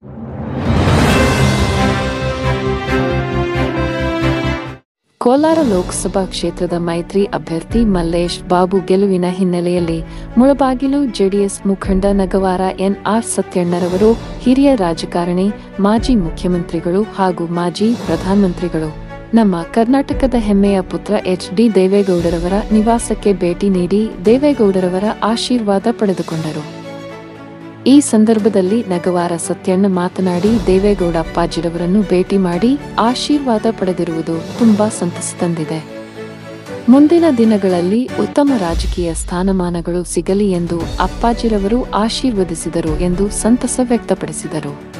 ಕೋಲಾರ ಲೋಕಸಭಾ ಕ್ಷೇತ್ರದ ಮೈತ್ರಿ ಅಭ್ಯರ್ಥಿ ಮಲ್ಲೇಶ್ ಬಾಬು ಗೆಲುವಿನ ಹಿನ್ನೆಲೆಯಲ್ಲಿ ಮುಳಬಾಗಿಲು ಜೆಡಿಎಸ್ ಮುಖಂಡ ನಗವಾರ ಎನ್ಆರ್ ಸತ್ಯಣ್ಣರವರು ಹಿರಿಯ ರಾಜಕಾರಣಿ ಮಾಜಿ ಮುಖ್ಯಮಂತ್ರಿಗಳು ಹಾಗೂ ಮಾಜಿ ಪ್ರಧಾನಮಂತ್ರಿಗಳು ನಮ್ಮ ಕರ್ನಾಟಕದ ಹೆಮ್ಮೆಯ ಪುತ್ರ ಎಚ್ ಡಿ ದೇವೇಗೌಡರವರ ನಿವಾಸಕ್ಕೆ ಭೇಟಿ ನೀಡಿ ದೇವೇಗೌಡರವರ ಆಶೀರ್ವಾದ ಪಡೆದುಕೊಂಡರು ಈ ಸಂದರ್ಭದಲ್ಲಿ ನಗವಾರ ಸತ್ಯಣ್ಣ ಮಾತನಾಡಿ ದೇವೇಗೌಡ ಅಪ್ಪಾಜಿರವರನ್ನು ಭೇಟಿ ಮಾಡಿ ಆಶೀರ್ವಾದ ಪಡೆದಿರುವುದು ತುಂಬಾ ಸಂತಸ ತಂದಿದೆ ಮುಂದಿನ ದಿನಗಳಲ್ಲಿ ಉತ್ತಮ ರಾಜಕೀಯ ಸ್ಥಾನಮಾನಗಳು ಸಿಗಲಿ ಎಂದು ಅಪ್ಪಾಜಿರವರು ಆಶೀರ್ವದಿಸಿದರು ಎಂದು ಸಂತಸ ವ್ಯಕ್ತಪಡಿಸಿದರು